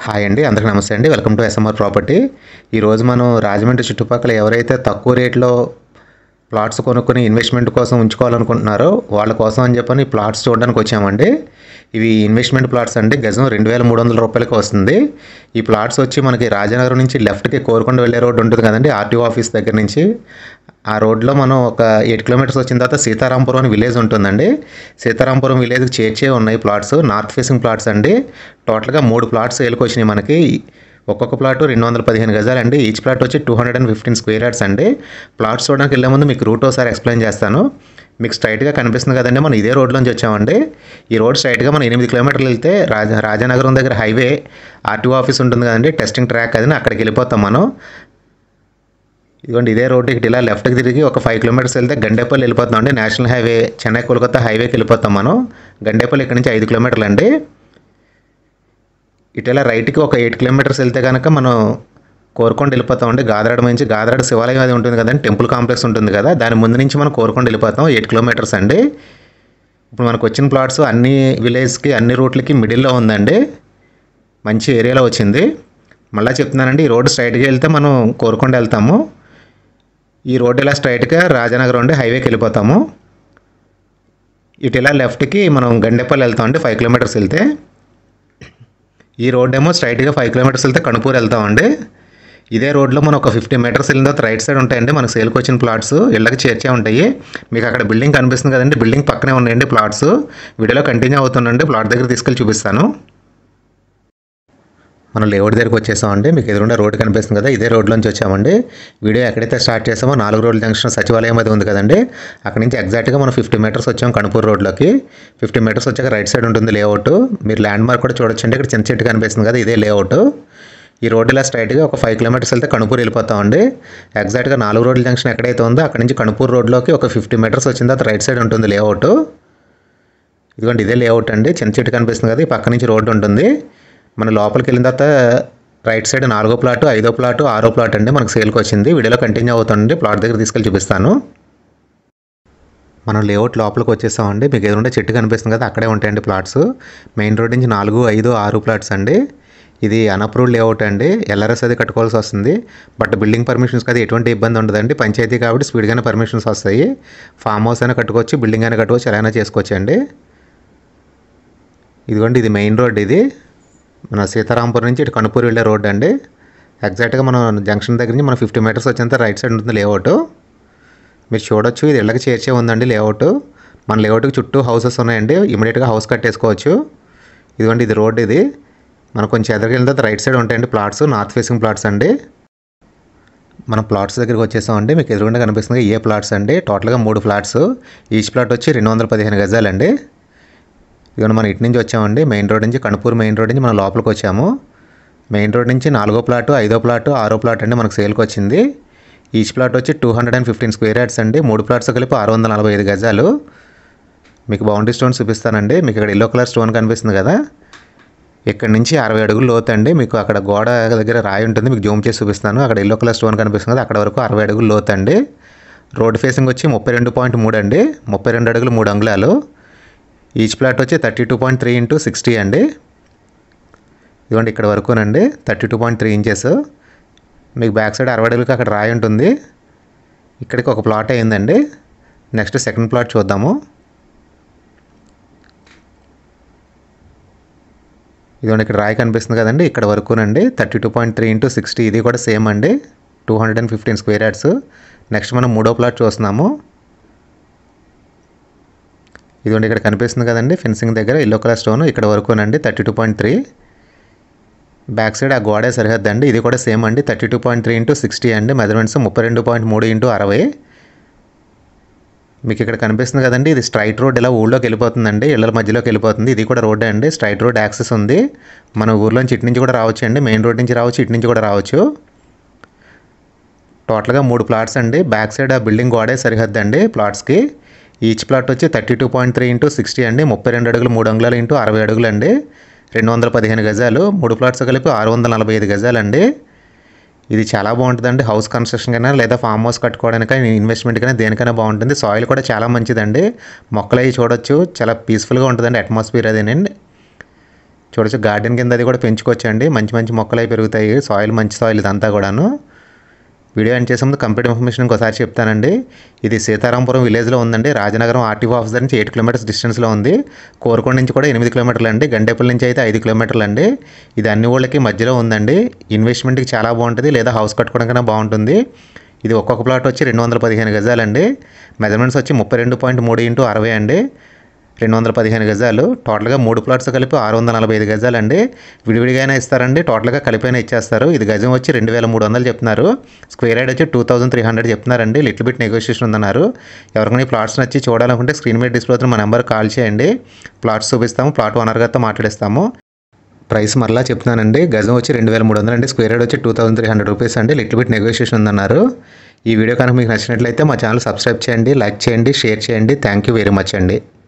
hi అండి అందరికీ నమస్తే అండి వెల్కమ్ టు ఎస్ఎంఆర్ ప్రాపర్టీ ఈరోజు మనం రాజమండ్రి చుట్టుపక్కల ఎవరైతే తక్కువ రేట్లో ప్లాట్స్ కొనుక్కొని ఇన్వెస్ట్మెంట్ కోసం ఉంచుకోవాలనుకుంటున్నారో వాళ్ళ కోసం అని చెప్పని ప్లాట్స్ చూడడానికి వచ్చామండి ఇవి ఇన్వెస్ట్మెంట్ ప్లాట్స్ అండి గజం రెండు వేల మూడు వందల రూపాయలకి వస్తుంది ఈ ప్లాట్స్ వచ్చి మనకి రాజనగరం నుంచి లెఫ్ట్కి కోరుకొండ వెళ్ళే రోడ్డు ఉంటుంది కదండి ఆర్టీఓ ఆఫీస్ దగ్గర నుంచి ఆ రోడ్లో మనం ఒక ఎయిట్ కిలోమీటర్స్ వచ్చిన తర్వాత సీతారాంపురం అని విలేజ్ ఉంటుందండి సీతారాంపురం విలేజ్కి చేర్చే ఉన్నాయి ప్లాట్స్ నార్త్ ఫేసింగ్ ప్లాట్స్ అండి టోటల్గా మూడు ప్లాట్స్ సేల్కి వచ్చినాయి మనకి ఒక్కొక్క ప్లాట్ రెండు వందల పదిహేను గజాలండి ఈచ్ ప్లాట్ వచ్చి two hundred and fifteen square yards అండి ప్లాట్స్ చూడడానికి వెళ్ళే ముందు మీకు రూట్ ఒకసారి ఎక్స్ప్లెయిన్ చేస్తాను మీకు స్ట్రైట్గా కనిపిస్తుంది కదండి మనం ఇదే రోడ్లోంచి వచ్చామండి ఈ రోడ్ స్ట్రైట్గా మనం ఎనిమిది కిలోమీటర్లు వెళ్తే రాజా రాజానగరం దగ్గర హైవే ఆర్టీఓ ఆఫీస్ ఉంటుంది కదండి టెస్టింగ్ ట్రాక్ అది అక్కడికి వెళ్ళిపోతాం మనం ఇదిగోండి ఇదే రోడ్డు ఇక్కడ ఇలా లెఫ్ట్కి తిరిగి ఒక ఫైవ్ కిలోమీటర్స్ వెళ్తే గండేపల్లి వెళ్ళిపోతాం అండి నేషనల్ హైవే చెన్నై కోల్కతా హైవేకి వెళ్ళిపోతాం మనం గండేపల్లి ఇక్కడ నుంచి ఐదు కిలోమీటర్లు అండి ఇటు ఇలా రైట్కి ఒక ఎయిట్ కిలోమీటర్స్ వెళ్తే కనుక మనం కోరుకొండ వెళ్ళిపోతాం అండి గాదరాడ నుంచి గాదరాడ శివాలయం అది ఉంటుంది కదండి టెంపుల్ కాంప్లెక్స్ ఉంటుంది కదా దాని ముందు నుంచి మనం కోరుకొండ వెళ్ళిపోతాం ఎయిట్ కిలోమీటర్స్ అండి ఇప్పుడు మనకు వచ్చిన ప్లాట్స్ అన్ని విలేజ్కి అన్ని రూట్లకి మిడిల్లో ఉందండి మంచి ఏరియాలో వచ్చింది మళ్ళీ చెప్తున్నానండి ఈ రోడ్డు స్ట్రైట్గా వెళ్తే మనం కోరుకొండ వెళ్తాము ఈ రోడ్డు ఇలా స్ట్రైట్గా రాజానగరం ఉండి హైవేకి వెళ్ళిపోతాము ఇటు ఇలా లెఫ్ట్కి మనం గండేపల్లి వెళ్తామండి ఫైవ్ కిలోమీటర్స్ వెళ్తే ఈ రోడ్ ఏమో స్ట్రైట్గా ఫైవ్ కిలోమీటర్స్ వెళ్తే కణుపూర్ వెళ్తామండి ఇదే రోడ్లో మనం ఒక ఫిఫ్టీ మీటర్స్ వెళ్ళిన తర్వాత రైట్ సైడ్ ఉంటాయండి మనకు సేల్కి వచ్చిన ప్లాట్స్ ఇళ్ళకి చేర్చే ఉంటాయి మీకు అక్కడ బిల్డింగ్ కనిపిస్తుంది కదండి బిల్డింగ్ పక్కనే ఉన్నాయండి ప్లాట్స్ వీడియోలో కంటిన్యూ అవుతుందండి ప్లాట్ దగ్గర తీసుకెళ్ళి చూపిస్తాను మనం లేఅవుట్ దగ్గరికి వచ్చేసామండి మీకు ఎదురుండా రోడ్డు కనిపిస్తుంది కదా ఇదే రోడ్లోంచి వచ్చామండి వీడియో ఎక్కడైతే స్టార్ట్ చేసామో నాలుగు రోడ్ల జంక్షన్ సచివాలయం అది ఉంది కదండి అక్కడ నుంచి ఎగ్జాక్ట్గా మనం ఫిఫ్టీ మీటర్స్ వచ్చాం కణపూర్ రోడ్లోకి ఫిఫ్టీ మీటర్స్ వచ్చాక రైట్ సైడ్ ఉంటుంది లేఅవుట్ మీరు ల్యాండ్ మార్క్ కూడా చూడొచ్చండి ఇక్కడ చిన్న చెట్టు కనిపిస్తుంది కదా ఇదే లేఅవుట్ ఈ రోడ్డు ఇలా స్ట్రైట్గా ఒక ఫైవ్ కిలోమీటర్స్ వెళ్తే కణపూర్ వెళ్ళిపోతామండి ఎగ్జాక్ట్గా నాలుగు రోడ్ల జంక్షన్ ఎక్కడైతే ఉందో అక్కడ నుంచి కణపూర్ రోడ్లోకి ఒక ఫిఫ్టీ మీటర్స్ వచ్చిన తర్వాత రైట్ సైడ్ ఉంటుంది లేఅవుట్ ఇదిగోండి ఇదే లేఅవుట్ అండి చిన్న చెట్టు కనిపిస్తుంది కదా ఈ పక్క నుంచి రోడ్డు ఉంటుంది మన లోపలికి వెళ్ళిన తర్వాత రైట్ సైడ్ నాలుగో ప్లాట్ ఐదో ప్లాట్ ఆరో ప్లాట్ అండి మనకు సేల్కి వచ్చింది వీడియోలో కంటిన్యూ అవుతుంది ప్లాట్ దగ్గర తీసుకెళ్ళి చూపిస్తాను మనం లేఅవుట్ లోపలికి వచ్చేసామండి మీకు ఎదురుంటే చెట్టు కనిపిస్తుంది కదా అక్కడే ఉంటాయండి ప్లాట్స్ మెయిన్ రోడ్ నుంచి నాలుగు ఐదు ఆరు ప్లాట్స్ అండి ఇది అన్అప్రూవ్డ్ లేఅవుట్ అండి ఎల్ఆర్ఎస్ అది కట్టుకోవాల్సి వస్తుంది బట్ బిల్డింగ్ పర్మిషన్స్కి అది ఎటువంటి ఇబ్బంది ఉండదండి పంచాయతీ కాబట్టి స్పీడ్గానే పర్మిషన్స్ వస్తాయి ఫామ్ హౌస్ అయినా కట్టుకోవచ్చు బిల్డింగ్ అయినా కట్టుకోవచ్చు ఎలా అయినా చేసుకోవచ్చు అండి ఇదిగోండి ఇది మెయిన్ రోడ్ ఇది మన సీతారాంపురం నుంచి ఇటు కనుపూర్ వెళ్ళే రోడ్ అండి ఎగ్జాక్ట్గా మనం జంక్షన్ దగ్గర నుంచి మన ఫిఫ్టీ మీటర్స్ వచ్చేంత రైట్ సైడ్ ఉంటుంది లేఅవుట్ మీరు చూడొచ్చు ఇది ఇళ్ళకి చేర్చే ఉందండి లేఅవుట్ మన లేఅవుట్కి చుట్టూ హౌసెస్ ఉన్నాయండి ఇమీడియట్గా హౌస్ కట్టేసుకోవచ్చు ఇదిగోండి ఇది రోడ్ ఇది మనం కొంచెం ఎదురుకి వెళ్ళిన తర్వాత రైట్ సైడ్ ఉంటాయండి ప్లాట్స్ నార్త్ ఫేసింగ్ ప్లాట్స్ అండి మనం ప్లాట్స్ దగ్గరికి వచ్చేసామండి మీకు ఎదురుగుండా కనిపిస్తుంది ఏ ప్లాట్స్ అండి టోటల్గా మూడు ప్లాట్స్ ఈచ్ ప్లాట్ వచ్చి రెండు వందల పదిహేను గజాలండి ఇదిగోండి మనం ఇటు నుంచి వచ్చామండి మెయిన్ రోడ్ నుంచి కణపూర్ మెయిన్ రోడ్ నుంచి మనం లోపలికి వచ్చాము మెయిన్ రోడ్ నుంచి నాలుగో ప్లాట్ ఐదో ప్లాట్ ఆరో ప్లాట్ అండి మనకు సేల్కి వచ్చింది ఈచ్ ప్లాట్ వచ్చి two hundred and fifteen square yards అండి మూడు ప్లాట్స్ కలిపి ఆరు వందల నలభై ఐదు గజాలు మీకు బౌండరీ స్టోన్ చూపిస్తానండి మీకు ఇక్కడ ఎల్లో కలర్ స్టోన్ కనిపిస్తుంది కదా ఇక్కడ నుంచి అరవై అడుగులు లోతు అండి మీకు అక్కడ గోడ దగ్గర రాయి ఉంటుంది మీకు జూమ్ చేసి చూపిస్తాను అక్కడ ఎల్లో కలర్ స్టోన్ కనిపిస్తుంది కదా అక్కడ వరకు అరవై అడుగులు లోతు అండి రోడ్ ఫేసింగ్ వచ్చి ముప్పై రెండు పాయింట్ మూడు అండి ముప్పై రెండు అడుగులు మూడు అంగుళాలు ఈచ్ ప్లాట్ వచ్చి thirty two point three into sixty అండి ఇదిగోండి ఇక్కడ వరకునండి thirty two point three inches మీకు బ్యాక్ సైడ్ అరవై అడుగులకి అక్కడ రాయి ఉంటుంది ఇక్కడికి ఒక ప్లాట్ అయిందండి నెక్స్ట్ సెకండ్ ప్లాట్ చూద్దాము ఇదిగోండి ఇక్కడ రాయి కనిపిస్తుంది కదండి ఇక్కడ వరకునండి thirty two point three into sixty ఇది కూడా సేమ్ అండి two hundred and fifteen square yards next మనం మూడో ప్లాట్ చూస్తున్నాము ఇదిగోండి ఇక్కడ కనిపిస్తుంది కదండి ఫెన్సింగ్ దగ్గర ఎల్లో కలర్ స్టోన్ ఇక్కడ వరకునండి thirty two point three back side ఆ గోడే సరిహద్దు అండి ఇది కూడా సేమ్ అండి thirty two point three into sixty అండి మెజర్మెంట్స్ ముప్పై రెండు పాయింట్ మూడు ఇంటూ అరవై మీకు ఇక్కడ కనిపిస్తుంది కదండి ఇది స్ట్రైట్ రోడ్ ఇలా ఊళ్ళోకి వెళ్ళిపోతుందండి ఇళ్ళ మధ్యలోకి వెళ్ళిపోతుంది ఇది కూడా రోడ్ అండి స్ట్రైట్ రోడ్ యాక్సెస్ ఉంది మన ఊర్లోంచి ఇటు నుంచి కూడా రావచ్చు అండి మెయిన్ రోడ్ నుంచి రావచ్చు ఇటు నుంచి కూడా రావచ్చు టోటల్గా మూడు ప్లాట్స్ అండి బ్యాక్ సైడ్ ఆ బిల్డింగ్ గోడే సరిహద్దు అండి ప్లాట్స్కి ఈచ్ ప్లాట్ వచ్చి thirty two point three into sixty అండి ముప్పై రెండు అడుగులు మూడు అంగుళాలు ఇంటూ అరవై అడుగులు అండి రెండు వందల పదిహేను గజాలు మూడు ప్లాట్స్ కలిపి ఆరు వందల నలభై ఐదు గజాలండి ఇది చాలా బాగుంటుందండి హౌస్ కన్స్ట్రక్షన్ కైనా లేదా ఫామ్ హౌస్ కట్టుకోవడానికైనా ఇన్వెస్ట్మెంట్కైనా దేనికైనా బాగుంటుంది సాయిల్ కూడా చాలా మంచిదండి మొక్కలు అవి చూడొచ్చు చాలా పీస్ఫుల్గా ఉంటుందండి అట్మాస్ఫియర్ అదేనండి చూడొచ్చు గార్డెన్ కింద అది కూడా పెంచుకోవచ్చండి మంచి మంచి మొక్కలు అవి పెరుగుతాయి సాయిల్ మంచి సాయిల్ ఇదంతా కూడాను వీడియో ఎండ్ చేసే ముందు కంప్లీట్ ఇన్ఫర్మేషన్ ఇంకోసారి చెప్తానండి ఇది సీతారాంపురం విలేజ్లో ఉందండి రాజనగరం ఆర్టీఓ ఆఫీస్ దగ్గర నుంచి ఎయిట్ కిలోమీటర్స్ డిస్టెన్స్లో ఉంది కోరుకొండ నుంచి కూడా ఎనిమిది కిలోమీటర్లు అండి గండేపల్లి నుంచి అయితే ఐదు కిలోమీటర్లు అండి ఇది అన్ని ఊళ్ళకి మధ్యలో ఉందండి ఇన్వెస్ట్మెంట్కి చాలా బాగుంటుంది లేదా హౌస్ కట్టుకోవడానికైనా బాగుంటుంది ఇది ఒక్కొక్క ప్లాట్ వచ్చి రెండు వందల పదిహేను గజాలండి మెజర్మెంట్స్ వచ్చి ముప్పై రెండు పాయింట్ మూడు ఇంటూ అరవై అండి రెండు వందల పదిహేను గజాలు టోటల్గా మూడు ప్లాట్స్ కలిపి ఆరు వందల నలభై ఐదు గజాలండి విడివిడిగానే ఇస్తారండి టోటల్గా కలిపైనా ఇచ్చేస్తారు ఇది గజం వచ్చి రెండు వేల మూడు వందలు చెప్తున్నారు స్క్వేర్ యార్డ్ వచ్చి టూ థౌసండ్ త్రీ హండ్రెడ్ చెప్తున్నారండి లిటిల్ బిట్ నెగోషియేషన్ ఉందన్నారు ఎవరికైనా ఈ ప్లాట్స్ నచ్చి చూడాలనుకుంటే స్క్రీన్ మీద డిస్ప్లే అవుతున్న మా నెంబర్ కాల్ చేయండి ప్లాట్స్ చూపిస్తాము ప్లాట్ ఓనర్ గారితో మాట్లాడిస్తాము ప్రైస్ మరలా చెప్తున్నానండి గజం వచ్చి రెండు వేల మూడు వందలు అండి స్క్వేర్ యార్డ్ వచ్చి two thousand three hundred rupees అండి లిటిల్ బిట్ నెగోషియేషన్ ఉందన్నారు ఈ వీడియో కనుక మీకు నచ్చినట్లయితే మా ఛానల్ సబ్స్క్రైబ్ చేయండి లైక్ చేయండి షేర్ చేయండి థ్యాంక్ యూ వెరీ మచ్ అండి